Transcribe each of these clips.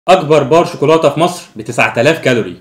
اكبر بار شوكولاته في مصر ب 9000 كالوري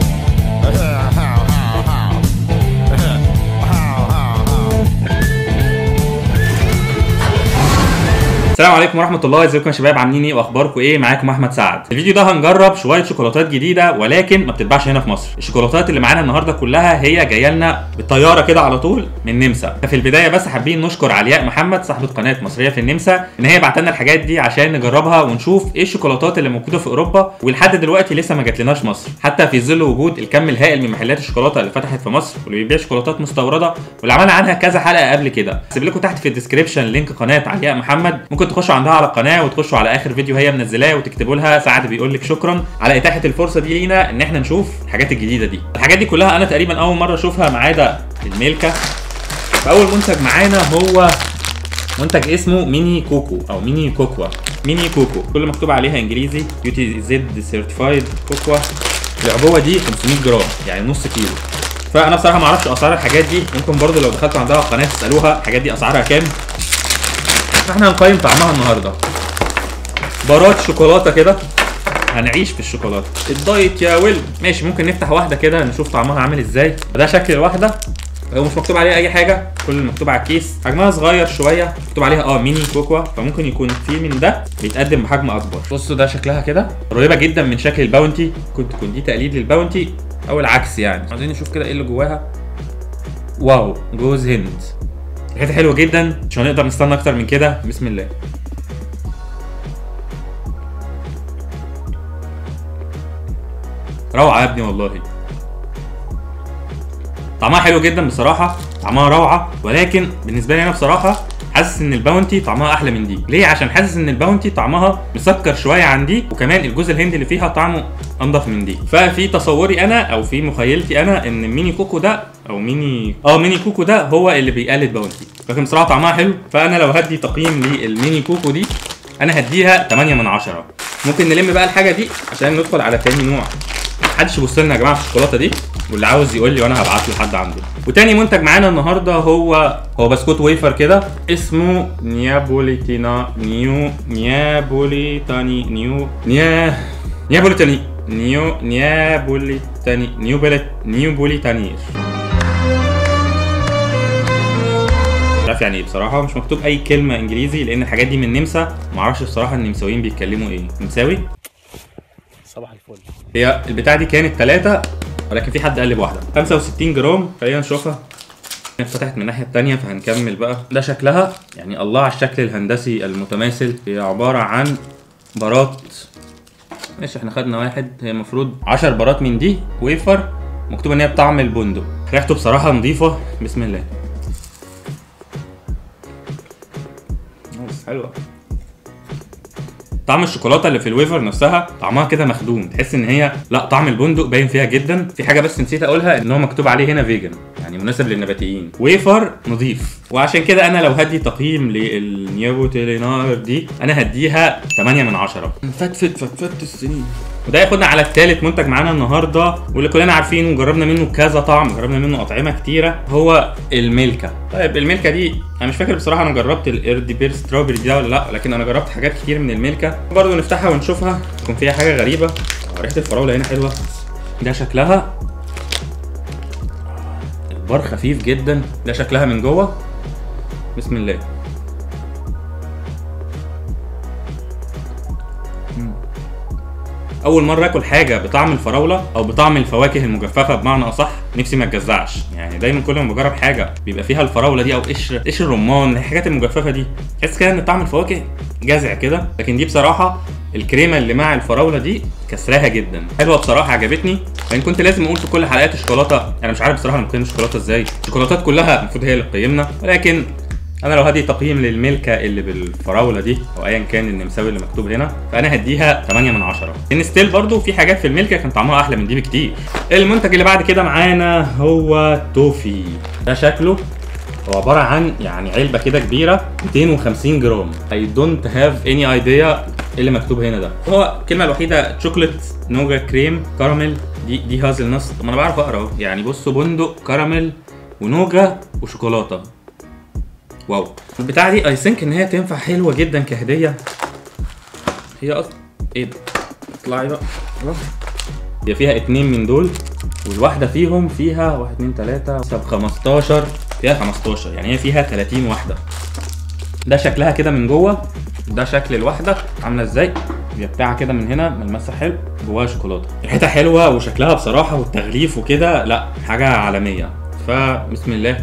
السلام عليكم ورحمه الله ازيكم يا شباب عاملين ايه واخباركم ايه معاكم احمد سعد الفيديو ده هنجرب شويه شوكولاتات جديده ولكن ما بتتباعش هنا في مصر الشوكولاتات اللي معانا النهارده كلها هي جايه لنا بالطياره كده على طول من النمسا ففي البدايه بس حابين نشكر علياء محمد صاحبه قناه مصريه في النمسا ان هي بعت لنا الحاجات دي عشان نجربها ونشوف ايه الشوكولاتات اللي موجوده في اوروبا ولحد دلوقتي لسه ما جاتلناش مصر حتى في ظل وجود الكم الهائل من محلات الشوكولاته اللي فتحت في مصر واللي بيبيع شوكولاتات مستورده واللي عملنا عنها كذا حلقه قبل كده هسيب لكم تحت في الديسكربشن لينك قناه علياء محمد ممكن تخشوا عندها على القناه وتخشوا على اخر فيديو هي منزلاه وتكتبوا لها سعد بيقول لك شكرا على اتاحه الفرصه دي لينا ان احنا نشوف الحاجات الجديده دي الحاجات دي كلها انا تقريبا اول مره اشوفها ما عدا الميلكا فاول منتج معانا هو منتج اسمه ميني كوكو او ميني كوكوا ميني كوكو كل مكتوب عليها انجليزي يو تي زد سيرتيفايد كوكوا العبوه دي 500 جرام يعني نص كيلو فانا بصراحه ما اعرفش اسعار الحاجات دي ممكن برضو لو دخلتوا عندها القناه تسالوها الحاجات دي اسعارها كام احنا هنقيم طعمها النهارده بارات شوكولاته كده هنعيش في الشوكولاته الدايت يا ويل ماشي ممكن نفتح واحده كده نشوف طعمها عامل ازاي ده شكل الواحده هو مش مكتوب عليها اي حاجه كل اللي مكتوب على الكيس حجمها صغير شويه مكتوب عليها اه ميني كوكوا فممكن يكون في من ده بيتقدم بحجم اكبر بصوا ده شكلها كده قريبه جدا من شكل الباونتي كنت تكون دي تقليد للباونتي او العكس يعني عايزين نشوف كده ايه اللي جواها واو جوز هند ريحتها حلوه جدا مش هنقدر نستنى اكتر من كده بسم الله روعه يا ابني والله طعمها حلو جدا بصراحه طعمها روعه ولكن بالنسبه لي انا بصراحه حاسس ان الباونتي طعمها احلى من دي ليه عشان حاسس ان الباونتي طعمها مسكر شويه عن دي وكمان الجزء الهندي اللي فيها طعمه انضف من دي ففي تصوري انا او في مخيلتي انا ان ميني كوكو ده او ميني اه ميني كوكو ده هو اللي بيقلد باونتي لكن بصراحه طعمها حلو فانا لو هدي تقييم للميني كوكو دي انا هديها 8 من 10 ممكن نلم بقى الحاجه دي عشان ندخل على تاني نوع محدش يبص لنا يا جماعه في الشوكولاته دي واللي عاوز يقول لي وانا هبعت له حد عنده وتاني منتج معانا النهارده هو هو بسكوت ويفر كده اسمه نيابوليتينا نيو نيابوليتاني نيو نيا نيابوليتاني نيو نيابوليتاني نيو بلت نيوبوليتانير مش عارف يعني ايه بصراحه مش مكتوب اي كلمه انجليزي لان الحاجات دي من النمسا معرفش بصراحه النمساويين بيتكلموا ايه نمساوي صباح الفل هي البتاعه دي كانت ثلاثة ولكن في حد قلب واحدة 65 جرام خلينا نشوفها فتحت من الناحية التانية فهنكمل بقى ده شكلها يعني الله على الشكل الهندسي المتماثل هي عبارة عن بارات ماشي احنا خدنا واحد هي المفروض 10 بارات من دي ويفر مكتوب ان هي بطعم البندق ريحته بصراحة نظيفة بسم الله حلوة طعم الشوكولاته اللي في الويفر نفسها طعمها كده مخدوم تحس ان هي لا طعم البندق باين فيها جدا في حاجه بس نسيت اقولها ان هو مكتوب عليه هنا فيجن يعني مناسب للنباتيين ويفر نظيف وعشان كده انا لو هدي تقييم للنيابوتيلينار دي انا هديها 8 من 10 فتفت فتفت السنين وده ياخدنا على الثالث منتج معانا النهارده واللي كلنا عارفينه وجربنا منه كذا طعم جربنا منه اطعمه كتيره هو الميلكا طيب الميلكا دي انا مش فاكر بصراحه انا جربت الايردي بير ستروبري ده ولا لا لكن انا جربت حاجات كتير من الميلكا برضه نفتحها ونشوفها يكون فيها حاجه غريبه ريحه الفراوله هنا حلوه ده شكلها البار خفيف جدا ده شكلها من جوه بسم الله اول مره اكل حاجه بطعم الفراوله او بطعم الفواكه المجففه بمعنى اصح نفسي ما تجزعش يعني دايما كل ما بجرب حاجه بيبقى فيها الفراوله دي او قشر قشر الرمان الحاجات المجففه دي تحس كده ان طعم الفواكه جازع كده لكن دي بصراحه الكريمه اللي مع الفراوله دي كسراها جدا حلوه بصراحه عجبتني لان كنت لازم اقول في كل حلقات الشوكولاته انا مش عارف بصراحه انا بقيم الشوكولاته ازاي الشوكولاتات كلها المفروض هي اللي تقيمنا ولكن انا لو هدي تقييم للميلكا اللي بالفراوله دي او ايا كان النمساوي اللي مكتوب هنا فانا هديها 8 من 10 لان ستيل برضو في حاجات في الميلكا كان طعمها احلى من دي بكتير المنتج اللي بعد كده معانا هو توفي ده شكله هو عباره عن يعني علبه كده كبيره 250 جرام I don't have any idea ايه اللي مكتوب هنا ده هو الكلمه الوحيده شوكليت نوجا كريم كراميل دي دي هازل نص طب ما انا بعرف اقرا اهو يعني بصوا بندق كراميل ونوجا وشوكولاته واو البتاعه دي اي ثينك ان هي تنفع حلوه جدا كهديه هي اصلا ايه ده اطلعي بقى خلاص. هي فيها اتنين من دول والواحدة فيهم فيها واحد اتنين تلاتة سب 15 فيها 15 يعني هي فيها 30 واحدة ده شكلها كده من جوه ده شكل الواحدة عاملة ازاي هي بتاعها كده من هنا ملمسها حلو جواها شوكولاتة ريحتها حلوة وشكلها بصراحة والتغليف وكده لا حاجة عالمية فبسم الله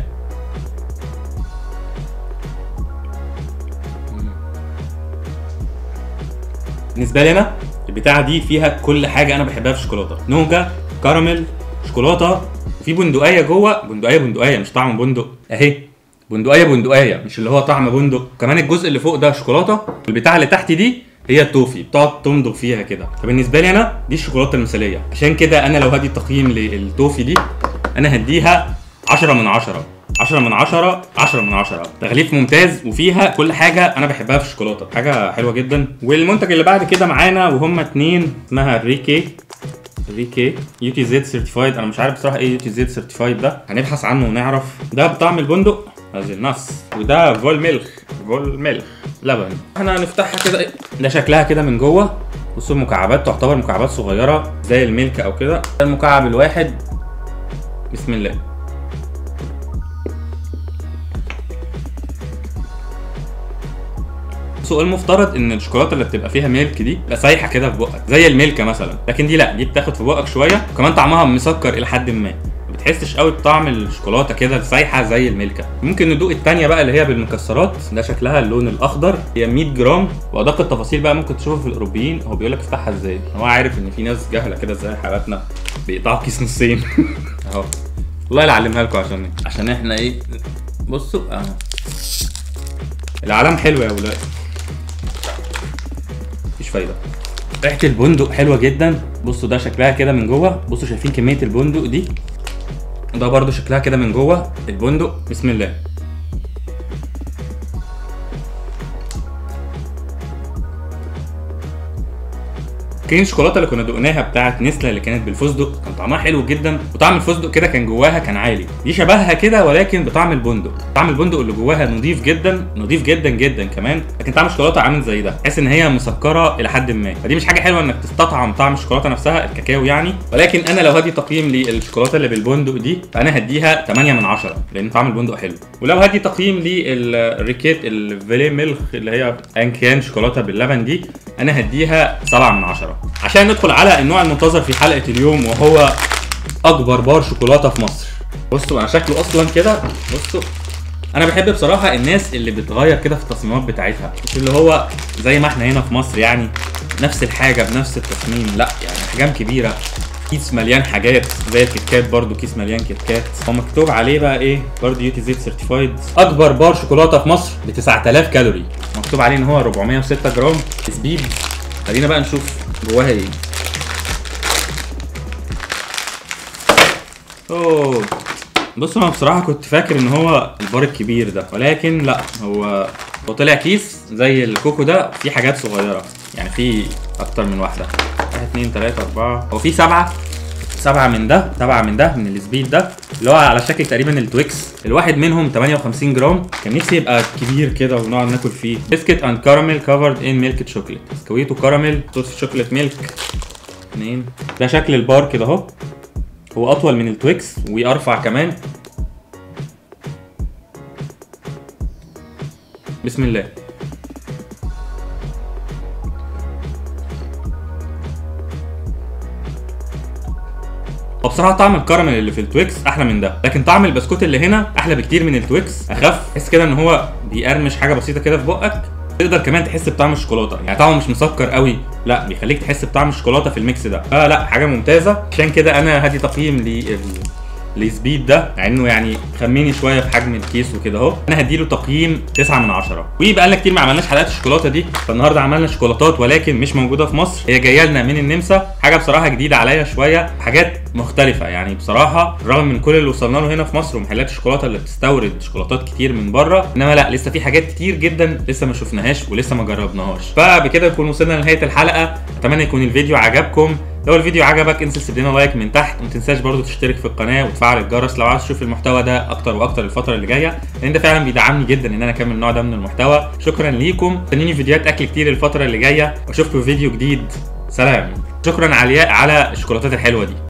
بالنسبه لي انا البتاعه دي فيها كل حاجه انا بحبها في الشوكولاته نوجا كراميل شوكولاته وفي بندقيه جوه بندقيه بندقيه مش طعم بندق اهي بندقيه بندقيه مش اللي هو طعم بندق كمان الجزء اللي فوق ده شوكولاته البتاعه اللي تحت دي هي التوفي بتقعد تمضغ فيها كده فبالنسبه لي انا دي الشوكولاته المثاليه عشان كده انا لو هدي تقييم للتوفي دي انا هديها 10 من 10 10 من 10 10 من 10 تغليف ممتاز وفيها كل حاجه انا بحبها في الشوكولاته حاجه حلوه جدا والمنتج اللي بعد كده معانا وهم اتنين اسمها ريكي ريكي يو تي زد سيرتيفايد انا مش عارف بصراحه ايه يو تي زد سيرتيفايد ده هنبحث عنه ونعرف ده بطعم البندق هذه النص وده فول ميلك فول ميلك لبن احنا هنفتحها كده إيه؟ ده شكلها كده من جوه بصوا المكعبات تعتبر مكعبات صغيره زي الميلك او كده ده المكعب الواحد بسم الله سو المفترض ان الشوكولاته اللي بتبقى فيها ميلك دي تبقى سايحه كده في بقك زي الميلكه مثلا لكن دي لا دي بتاخد في بقك شويه وكمان طعمها مسكر الى حد ما ما بتحسش قوي بطعم الشوكولاته كده سايحه زي الميلكه ممكن ندوق التانية بقى اللي هي بالمكسرات ده شكلها اللون الاخضر هي 100 جرام وادق التفاصيل بقى ممكن تشوفها في الاوروبيين هو بيقول لك افتحها ازاي هو عارف ان في ناس جهله كده زي حالاتنا بيقطعوا كيس نصين اهو والله اللي اعلمها لكم عشان عشان احنا ايه بصوا اه العلام حلو يا ولاد مفيش فايده ريحه البندق حلوه جدا بصوا ده شكلها كده من جوه بصوا شايفين كميه البندق دي ده برضو شكلها كده من جوه البندق بسم الله كريم الشوكولاته اللي كنا دقناها بتاعت نسله اللي كانت بالفستق كان طعمها حلو جدا وطعم الفستق كده كان جواها كان عالي دي شبهها كده ولكن بطعم البندق طعم البندق اللي جواها نضيف جدا نضيف جدا جدا كمان لكن طعم الشوكولاته عامل زي ده تحس ان هي مسكره الى حد ما فدي مش حاجه حلوه انك تستطعم طعم الشوكولاته نفسها الكاكاو يعني ولكن انا لو هدي تقييم للشوكولاته اللي بالبندق دي فانا هديها 8 من 10 لان طعم البندق حلو ولو هدي تقييم للريكيت الفيلي ميلك اللي هي ان كان شوكولاته باللبن دي انا هديها 7 من 10 عشان ندخل على النوع المنتظر في حلقه اليوم وهو اكبر بار شوكولاته في مصر بصوا انا شكله اصلا كده بصوا انا بحب بصراحه الناس اللي بتغير كده في التصميمات بتاعتها مش اللي هو زي ما احنا هنا في مصر يعني نفس الحاجه بنفس التصميم لا يعني احجام كبيره كيس مليان حاجات زي الكيت كات برضو كيس مليان كيت كات هو مكتوب عليه بقى ايه برضو يو تي زيت سيرتيفايد اكبر بار شوكولاته في مصر ب 9000 كالوري مكتوب عليه ان هو 406 جرام سبيد خلينا بقى نشوف جواها ايه اوه بص انا بصراحه كنت فاكر ان هو البار الكبير ده ولكن لا هو هو طلع كيس زي الكوكو ده في حاجات صغيره يعني في اكتر من واحده واحد اتنين تلاته اربعه هو في سبعه سبعه من ده سبعه من ده من السبيد ده اللي هو على شكل تقريبا التويكس الواحد منهم 58 جرام كان نفسي يبقى كبير كده ونقعد ناكل فيه بسكت اند كراميل كفرد ان ميلك شوكليت بسكويت كراميل صوص شوكليت ميلك اتنين ده شكل البار كده اهو هو اطول من التويكس وارفع كمان بسم الله هو بصراحه طعم الكراميل اللي في التويكس احلى من ده لكن طعم البسكوت اللي هنا احلى بكتير من التويكس اخف تحس كده ان هو بيقرمش حاجه بسيطه كده في بقك تقدر كمان تحس بطعم الشوكولاته يعني طعمه مش مسكر قوي لا بيخليك تحس بطعم الشوكولاته في الميكس ده فلا حاجه ممتازه عشان كده انا هدي تقييم لل لسبيد ده مع انه يعني خميني شويه في حجم الكيس وكده اهو انا هديله تقييم 9 من 10 وبقى لنا كتير ما عملناش حلقات الشوكولاته دي فالنهارده عملنا شوكولاتات ولكن مش موجوده في مصر هي جايه لنا من النمسا حاجه بصراحه جديده عليا شويه حاجات مختلفه يعني بصراحه رغم من كل اللي وصلنا له هنا في مصر ومحلات الشوكولاته اللي بتستورد شوكولاتات كتير من بره انما لا لسه في حاجات كتير جدا لسه ما شفناهاش ولسه ما جربناهاش فبكده نكون وصلنا لنهايه الحلقه اتمنى يكون الفيديو عجبكم لو الفيديو عجبك انزل سيب لنا لايك من تحت وما تنساش برضو تشترك في القناه وتفعل الجرس لو عايز تشوف المحتوى ده اكتر واكتر الفتره اللي جايه لان ده فعلا بيدعمني جدا ان انا اكمل النوع ده من المحتوى شكرا ليكم استنوني فيديوهات اكل كتير الفتره اللي جايه واشوفكم في فيديو جديد سلام شكرا علياء على الشوكولاتات الحلوه دي